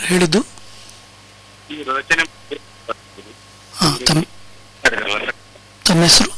Sir ಹೇಳಿದ್ದು ಈ ರಚನೆ ಹಾಂ ತಮ್ಮ ತಮ್ಮ ಹೆಸರು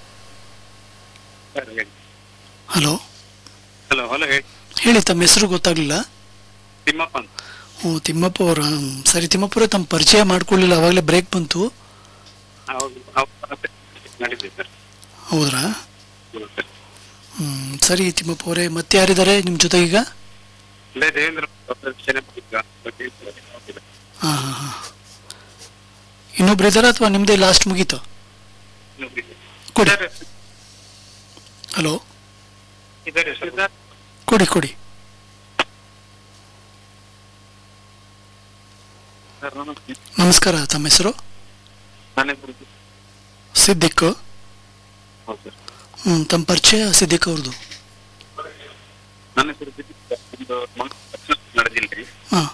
ಹಲೋ ಹಲೋ ಹಲೋ ಹೇಳಿ ಹೇಳಿ ತಮ್ಮ ಹೆಸರು ಗೊತ್ತಾಗ್ಲಿಲ್ಲ ತಿಮ್ಮಪ್ಪ ಅಂತ ಓ ತಿಮ್ಮಪ್ಪ ಅವರ ಸರಿ ತಿಮ್ಮಪ್ಪ ಅವರೇ ತಮ್ಮ ಪರಿಚಯ ಮಾಡ್ಕೊಳ್ಳಿಲ್ಲ ಅವಾಗಲೇ ಬ್ರೇಕ್ ಬಂತು ಹೌದು ಅವ್ರ ನಡೀತಿದೆ ಸರ್ ಹೌದ್ರಾ ಹೌದು ಸರ್. ಹ್ಮ್ ಸರಿ ತಿಮ್ಮಪ್ಪ ಅವರೇ ಮತ್ತೆ ಯಾರಿದ್ದಾರೆ ನಿಮ್ಮ ಜೊತೆಗೀಗ ಅದೇ ದೇವೇಂದ್ರ ಅವ್ರ ರಚನೆ ಮಾಡಿದ್ದ ಬಗ್ಗೆ ಗೊತ್ತಿಲ್ಲ. ಹಾಂ ಹಾಂ ಹಾಂ ಇನ್ನೊಬ್ರು ಇದ್ದಾರಾ ಅಥವಾ ನಿಮ್ಮದೇ ಲಾಸ್ಟ್ ಮುಗೀತು ಕೊಡಿ ಇದ್ದಾರೆ ಹಲೋ ಇದ್ದಾರೆ ಸರ್ ಕೊಡಿ ಕೊಡಿ ಸರ್ ನಮಸ್ತೆ ನಮಸ್ಕಾರ ತಮ್ಮ ಹೆಸರು ನನ್ನ ಹೆಸರು ಸಿದ್ದಿಕ್ ಹೌದು ಸರ್ ಹ್ಞೂ ತಮ್ಮ ಪರಿಚಯ ಸಿದ್ದಿಕ್ ಅವ್ರದ್ದು ನನ್ನ ಹೆಸರು ದಿಲೀಪ್. ಒಂದು ಮಂಗಳೂರು ನಡೆದಿಲ್ಲ ಹಾಂ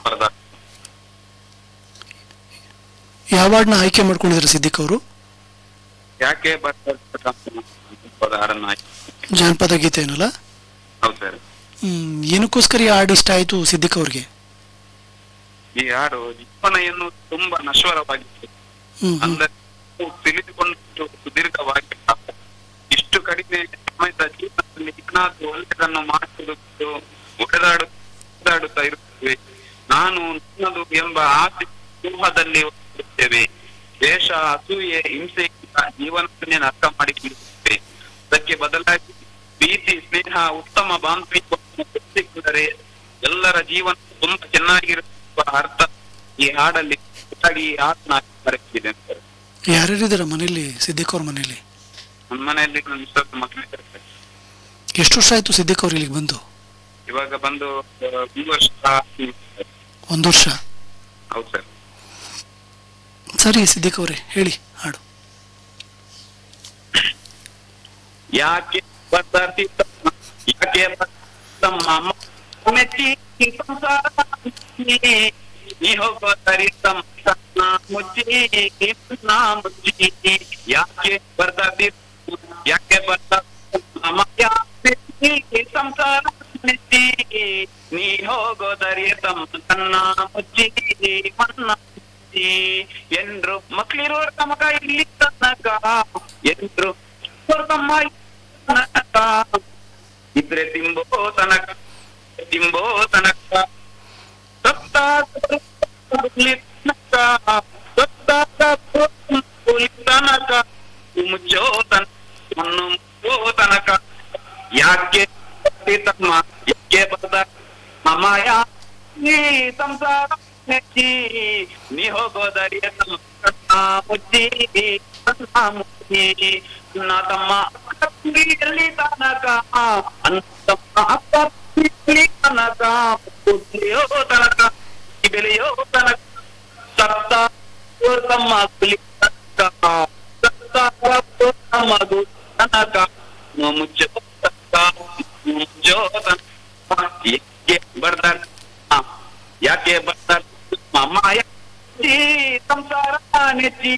ಯಾವ ವಾರ್ಡ್ನ ಆಯ್ಕೆ ಮಾಡ್ಕೊಂಡಿದ್ದಾರೆ ಸಿದ್ದಿಕ್ ಅವರು ಯಾಕೆ ಬರ್ತಾರೆ ಹಾಡನ್ನ ಆಯ್ಕೆ- ಜಾನಪದ ಗೀತೆ ಏನಲ್ಲ ಹೌದು ಸರ್ ಹ್ಮ್ ಏನಕ್ಕೋಸ್ಕರ ಈ ಹಾಡು ಇಷ್ಟ ಆಯ್ತು ಸಿದ್ದಿಕ್ ಅವ್ರಿಗೆ ಈ ಹಾಡು ಜೀವನ ತುಂಬಾ ನಶ್ವರವಾಗಿದೆ ಹ್ಮ್ ಹ್ಮ್. ಅಂದರೆ ತಿಳಿದುಕೊಂಡು ಸುದೀರ್ಘವಾಗಿ ಇಷ್ಟು ಕಡಿಮೆ ಸಮಯದ ಜೀವನದಲ್ಲಿ ಏನಾದ್ರೂ ಒಳ್ಳೆಯದನ್ನು ಮಾಡುವುದು ಒಡೆದಾಡು ಒಡೆದಾಡುತ್ತಾ ಇರುತ್ತೇವೆ ನಾನು ನನ್ನದು ಎಂಬ ಆಸೆ ವ್ಯೂಹದಲ್ಲಿ ಹೋಗುತ್ತೇವೆ ದೇಶ ಅಸೂಯೆ ಹಿಂಸೆಯಿಂದ ಜೀವನವನ್ನೇ ಅರ್ಥ ಮಾಡಿಕೊಳ್ಳುತ್ತೇವೆ ಅದಕ್ಕೆ ಬದಲಾಗಿ ಪ್ರೀತಿ ಸ್ನೇಹ ಉತ್ತಮ ಬಾಂಧವ್ಯವನ್ನು ಬೆಳೆಸಿಕೊಂಡರೆ ಎಲ್ಲರ ಜೀವನ ತುಂಬಾ ಚೆನ್ನಾಗಿರುವ ಅರ್ಥ ಈ ಹಾಡಲ್ಲಿ ಹೆಚ್ಚಾಗಿ ಈ ಹಾಡನ್ನ ಬರೆದಿದೆ ಸರ್ ಯಾರ್ಯಾರಿದ್ದಾರೆ ಮನೇಲಿ ಸಿದ್ದಿಕ್ ಅವ್ರ ಮನೇಲಿ ನನ್ನ ಮನೆಯಲ್ಲಿ ನನ್ನ ಮಿಸ್ಟರ್ ಮಕ್ಕಳು ಇದ್ದಾರೆ ಸರ್. ಎಷ್ಟು ವರ್ಷ ಆಯ್ತು ಸಿದ್ದಿಕ್ ಅವ್ರು ಇಲ್ಲಿಗೆ ಬಂದು ಇವಾಗ ಬಂದು ಆ, ಒಂದು ವರ್ಷ ಆಗಿದೆ ಸರ್. ಒಂದು ವರ್ಷ ಹೌದು ಸರ್ ಸರಿ ಸಿದ್ದಿಕ್ ಅವರೇ ಹೇಳಿ ಹಾಡು ಯಾಕೆ ಬರ್ತಾತಿ ತಮ್ಮ ಯಾಕೆ ತಮ್ಮ ಮೆಚ್ಚಿ ಸಂಸಾರ ಮುಚ್ಚಿ, ನೀ ಹೋಗೋ ಸರಿ ತಮ್ಮ ಸಣ್ಣ ಮುಚ್ಚಿ ನಾ ಮುಚ್ಚಿ ಯಾಕೆ ಬರ್ತಾತಿ ಯಾಕೆ ಬರ್ತಾತಿ ಯಾಕೆ ಸಂಸಾರ ಮೆಚ್ಚಿ ನೀ ಹೋಗೋ ದರಿ ತಮ್ಮ ಕನ್ನ ಮುಚ್ಚಿ ಮನ್ನ ಮುಚ್ಚಿ ಎಂದ್ರು ಮಕ್ಳಿರೋರ್ ತಮಗ ಇಲ್ಲಿ ತನಕ ಎಂದ್ರು ತಮ್ಮ ತನಕ ಇದ್ರೆ ತಿಂಬೋ ತನಕ ತಿಂಬೋ ತನಕ ಸತ್ತ ಹುಲಿ ತನಕ ಸತ್ತ ಹುಲಿ ತನಕ ಮುಚ್ಚೋ ತನಕ ಮಣ್ಣು ಮುಚ್ಚೋ ತನಕ ಯಾಕೆ ಬರ್ತಿ ತಮ್ಮ ಯಾಕೆ ಬರ್ದ ಮಾಮಾಯ ನೀ ಸಂಸಾರ ಮೆಚ್ಚಿ ನೀ ಹೋಗೋದರಿಯ ತಮ್ಮ ಕಣ್ಣ ಮುಚ್ಚಿ ಕಣ್ಣ ಮುಚ್ಚಿ ನನ್ನ ತಮ್ಮ ಅಕ್ಕ ತಂಗಿಯಲ್ಲಿ ತನಕ ಅನ್ನ ತಮ್ಮ ಅಕ್ಕ ತಂಗಿಯಲ್ಲಿ ತನಕ ಬುದ್ಧಿಯೋ ತನಕ ಬೆಲೆಯೋ ತನಕ ಸತ್ತ ತಮ್ಮ ಕುಲಿ ತನಕ ಸತ್ತ ತಮ್ಮದು ತನಕ ಮುಚ್ಚೋ ತನಕ ಮುಚ್ಚೋ ತನಕ ಯಾಕೆ ಬರ್ದಾರ ಯಾಕೆ ಬರ್ದಾರ ಮಾಯ ಈ ಸಂಸಾರ ನೆಚ್ಚಿ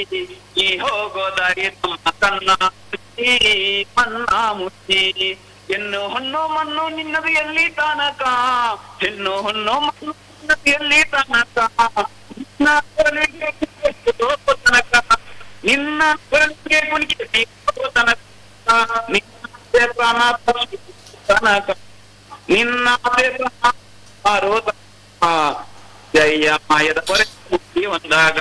ಈ ಹೋಗೋ ದಾರಿ ತಮ್ಮ ಕನ್ನ ಮುಚ್ಚಿ ಮನ್ನ ಮುಚ್ಚಿ ಹೆಣ್ಣು ಹೊಣ್ಣು ಮಣ್ಣು ನಿನ್ನದು ಎಲ್ಲಿ ತನಕ ಹೆಣ್ಣು ಹೊಣ್ಣು ಮಣ್ಣು ನಿನ್ನದು ಎಲ್ಲಿ ತನಕ ನಿನ್ನ ಕೊನೆಗೆ ಕುಣಿಕೆ ತನಕ ನಿನ್ನ ಕೊನೆಗೆ ಕುಣಿಕೆ ತನಕ ನಿನ್ನ ಪ್ರಾಣ ಪಕ್ಷಿ ತನಕ ನಿನ್ನ ಪ್ರಾಣ ಮಾರೋ ತನಕ ಜಯ ಮಾಯದ ಹೊರೆ ಮುಕ್ತಿ ಹೊಂದಾಗ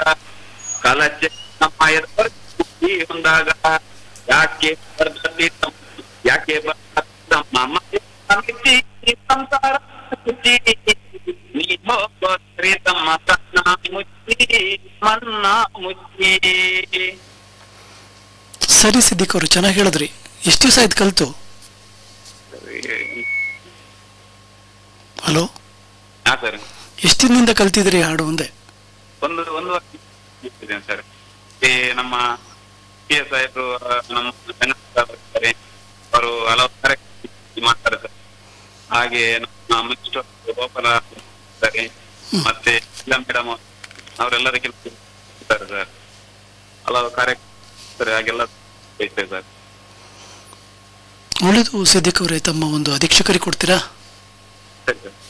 ಕಲಜ ಮಾಯದ ಹೊರೆ ಮುಕ್ತಿ ಹೊಂದಾಗ ಯಾಕೆ ಬರ್ದತಿ ತಮ್ಮ ಯಾಕೆ ಬರ್ದತಿ ತಮ್ಮ ಮಾಯ ಮಿಚ್ಚಿ ಸಂಸಾರ ಮುಚ್ಚಿ ನೀ ಹೋಗೋದ್ರಿ ತಮ್ಮ ಕನ್ನ ಮುಚ್ಚಿ ಮನ್ನ ಮುಚ್ಚಿ ಸರಿ ಸಿದ್ದಿಕ್ ಅವರು ಚೆನ್ನಾಗಿ ಹೇಳಿದ್ರಿ ಎಷ್ಟು ದಿವಸ ಆಯ್ತು ಕಲ್ತು ಹಲೋ ಹಾ ಸರ್ ಎಷ್ಟು ದಿನದಿಂದ ಕಲ್ತಿದ್ರಿ ಈ ಹಾಡು ಒಂದೇ ಒಂದು ಒಂದು ವರ್ಷ ಇದ್ದೇನೆ ಸರ್ ಈ ನಮ್ಮ ಪಿ ಎಸ್ ಸಾಹೇಬರು ನಮ್ಮ ಜನ ಬರ್ತಾರೆ ಅವರು ಹಲವು ಕಾರ್ಯಕ್ರಮ ಮಾಡ್ತಾರೆ ಸರ್ ಹಾಗೆ ನಮ್ಮ ಮಿಸ್ಟರ್ ಗೋಪಾಲ ಇದ್ದಾರೆ ಮತ್ತೆ ಇಲ್ಲ ಮೇಡಮ್ ಅವರೆಲ್ಲರ ಕೆಲಸ ಇದ್ದಾರೆ ಸರ್ ಹಲವು ಕಾರ್ಯಕ್ರಮ ಇರ್ತಾರೆ, ಹಾಗೆಲ್ಲ ಬಯಸ್ತೇವೆ ಸರ್ ಒಳ್ಳೇದು ಸಿದ್ದಿಕ್ ಅವರೇ ತಮ್ಮ ಒಂದು ಅಧೀಕ್ಷಕರಿಗೆ ಕೊಡ್ತೀರಾ ಸರಿ ಸರ್